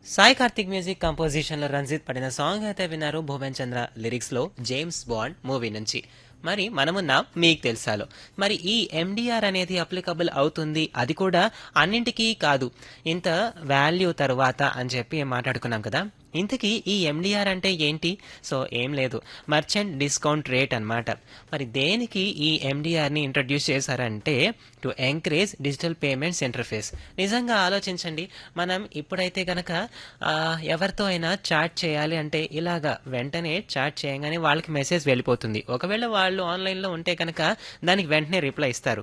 Sai Karthik music composition లో రంజిత్ పడిన song అయితే విన్నారు భువన్ చంద్ర లిరిక్స్ లో జేమ్స్ బాండ్ మూవీ నుంచి మరి మనమున్నాం మీకు తెలుసాలో మరి ఈ ఎండిఆర్ అనేది అప్లికబుల్ అవుతుంది అది కూడా అన్నింటికీ కాదు ఇంత వాల్యూ తరువాత అని చెప్పి మాట్లాడుకున్నాం కదా ఇంతకీ ఈ ఎండిఆర్ అంటే ఏంటి సో ఏం లేదు మర్చెంట్ డిస్కౌంట్ రేట్ అన్నమాట మరి దేనికి ఈ ఎండిఆర్ని ఇంట్రడ్యూస్ చేశారంటే to encourage digital payments interface నిజంగా ఆలోచించండి మనం ఇప్పుడైతే గనక ఆ, ఎవరితో అయినా చాట్ చేయాలి అంటే ఇలాగా వెంటనే చాట్ చేయగానే వాళ్ళకి మెసేజ్ వెళ్ళిపోతుంది ఒకవేళ వాళ్ళు ఆన్లైన్లో ఉంటే కనుక దానికి వెంటనే రిప్లై ఇస్తారు